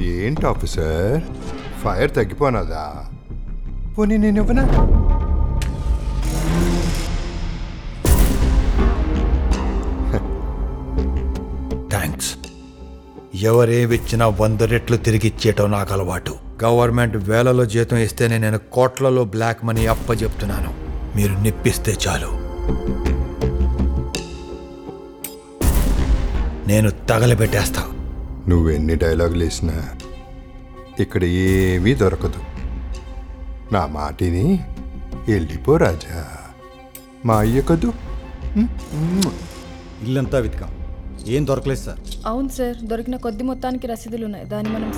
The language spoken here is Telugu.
ఏంటి ఆఫీసర్ ఫైర్ తగ్గిపోనదా పోనీ నేను ఇవ్వనా థ్యాంక్స్ ఎవరేమిచ్చినా వంద రెట్లు తిరిగి ఇచ్చేయటం నాకు అలవాటు గవర్నమెంట్ వేలలో జీతం ఇస్తేనే నేను కోట్లలో బ్లాక్ మనీ అప్ప చెప్తున్నాను మీరు నిప్పిస్తే చాలు నేను తగలబెట్టేస్తా నువ్వెన్ని డైలాగులు వేసినా ఇక్కడ ఏమీ దొరకదు నా మాటిని వెళ్ళిపో రాజా మా అయ్య కదూ ఇల్లంతా వెతికాం ఏం దొరకలేదు సార్ అవును సార్ దొరికిన కొద్ది మొత్తానికి రసీదులు ఉన్నాయి దాన్ని మనం